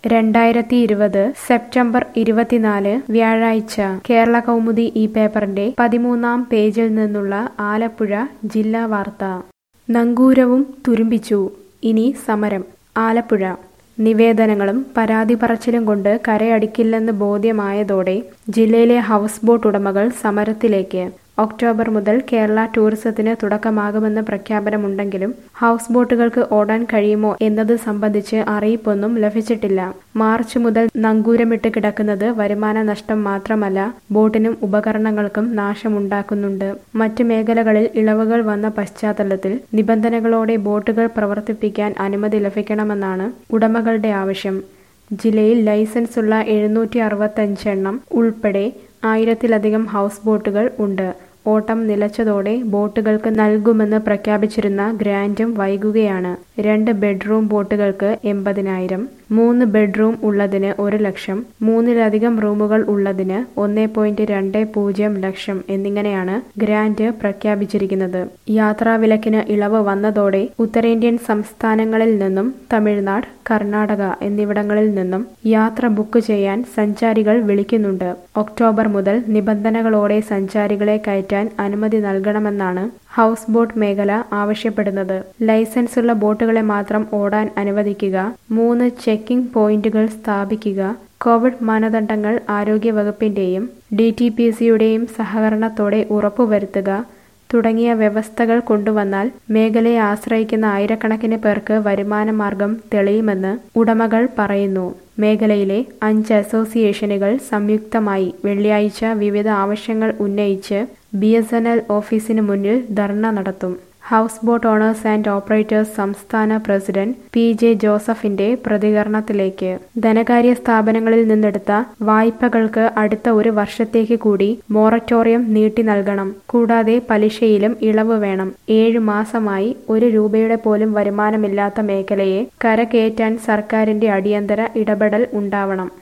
രണ്ടായിരത്തി ഇരുപത് സെപ്റ്റംബർ ഇരുപത്തിനാല് വ്യാഴാഴ്ച കേരള കൗമുദി ഈ പേപ്പറിന്റെ പതിമൂന്നാം പേജിൽ നിന്നുള്ള ആലപ്പുഴ ജില്ലാ വാർത്ത നങ്കൂരവും തുരുമ്പിച്ചു ഇനി സമരം ആലപ്പുഴ നിവേദനങ്ങളും പരാതി പറച്ചിലും കൊണ്ട് കരയടിക്കില്ലെന്ന് ബോധ്യമായതോടെ ജില്ലയിലെ ഹൗസ് ബോട്ട് ഉടമകൾ സമരത്തിലേക്ക് ഒക്ടോബർ മുതൽ കേരള ടൂറിസത്തിന് തുടക്കമാകുമെന്ന് പ്രഖ്യാപനമുണ്ടെങ്കിലും ഹൗസ് ബോട്ടുകൾക്ക് ഓടാൻ കഴിയുമോ എന്നത് സംബന്ധിച്ച് അറിയിപ്പൊന്നും ലഭിച്ചിട്ടില്ല മാർച്ച് മുതൽ നങ്കൂരമിട്ട് കിടക്കുന്നത് വരുമാന നഷ്ടം മാത്രമല്ല ബോട്ടിനും ഉപകരണങ്ങൾക്കും നാശമുണ്ടാക്കുന്നുണ്ട് മറ്റ് മേഖലകളിൽ ഇളവുകൾ വന്ന പശ്ചാത്തലത്തിൽ നിബന്ധനകളോടെ ബോട്ടുകൾ പ്രവർത്തിപ്പിക്കാൻ അനുമതി ലഭിക്കണമെന്നാണ് ഉടമകളുടെ ആവശ്യം ജില്ലയിൽ ലൈസൻസുള്ള എഴുന്നൂറ്റി അറുപത്തഞ്ചെണ്ണം ഉൾപ്പെടെ ആയിരത്തിലധികം ഹൗസ് ബോട്ടുകൾ ഉണ്ട് ഓട്ടം നിലച്ചതോടെ ബോട്ടുകൾക്ക് നൽകുമെന്ന് പ്രഖ്യാപിച്ചിരുന്ന ഗ്രാന്റും വൈകുകയാണ് രണ്ട് ബെഡ്റൂം ബോട്ടുകൾക്ക് എൺപതിനായിരം മൂന്ന് ബെഡ്റൂം ഉള്ളതിന് ഒരു ലക്ഷം മൂന്നിലധികം റൂമുകൾ ഉള്ളതിന് ഒന്നേ പോയിന്റ് രണ്ട് പൂജ്യം ലക്ഷം എന്നിങ്ങനെയാണ് ഗ്രാന്റ് പ്രഖ്യാപിച്ചിരിക്കുന്നത് യാത്രാവിലക്കിന് ഇളവ് വന്നതോടെ ഉത്തരേന്ത്യൻ സംസ്ഥാനങ്ങളിൽ നിന്നും തമിഴ്നാട് കർണാടക എന്നിവിടങ്ങളിൽ നിന്നും യാത്ര ബുക്ക് ചെയ്യാൻ സഞ്ചാരികൾ വിളിക്കുന്നുണ്ട് ഒക്ടോബർ മുതൽ നിബന്ധനകളോടെ സഞ്ചാരികളെ കയറ്റാൻ അനുമതി നൽകണമെന്നാണ് ഹൗസ് ബോട്ട് മേഖല ആവശ്യപ്പെടുന്നത് ലൈസൻസ് ഉള്ള ബോട്ടുകളെ മാത്രം ഓടാൻ അനുവദിക്കുക മൂന്ന് ചെക്കിംഗ് പോയിന്റുകൾ സ്ഥാപിക്കുക കോവിഡ് മാനദണ്ഡങ്ങൾ ആരോഗ്യവകുപ്പിന്റെയും ഡി ടി പി സിയുടെയും സഹകരണത്തോടെ ഉറപ്പുവരുത്തുക തുടങ്ങിയ വ്യവസ്ഥകൾ കൊണ്ടുവന്നാൽ മേഖലയെ ആശ്രയിക്കുന്ന ആയിരക്കണക്കിന് പേർക്ക് വരുമാന മാർഗം തെളിയുമെന്ന് ഉടമകൾ പറയുന്നു മേഖലയിലെ അഞ്ച് അസോസിയേഷനുകൾ സംയുക്തമായി വെള്ളിയാഴ്ച വിവിധ ആവശ്യങ്ങൾ ഉന്നയിച്ച് ബി എസ് എൻ എൽ ഓഫീസിന് മുന്നിൽ ധർണ നടത്തും house boat owners and operators സംസ്ഥാന പ്രസിഡന്റ് പി ജെ ജോസഫിന്റെ പ്രതികരണത്തിലേക്ക് ധനകാര്യ സ്ഥാപനങ്ങളിൽ നിന്നെടുത്ത വായ്പകൾക്ക് അടുത്ത ഒരു വർഷത്തേക്ക് കൂടി മൊറട്ടോറിയം നീട്ടി നൽകണം കൂടാതെ പലിശയിലും ഇളവ് വേണം ഏഴു മാസമായി ഒരു രൂപയുടെ പോലും വരുമാനമില്ലാത്ത മേഖലയെ കരകയറ്റാൻ സർക്കാരിന്റെ അടിയന്തര ഇടപെടൽ ഉണ്ടാവണം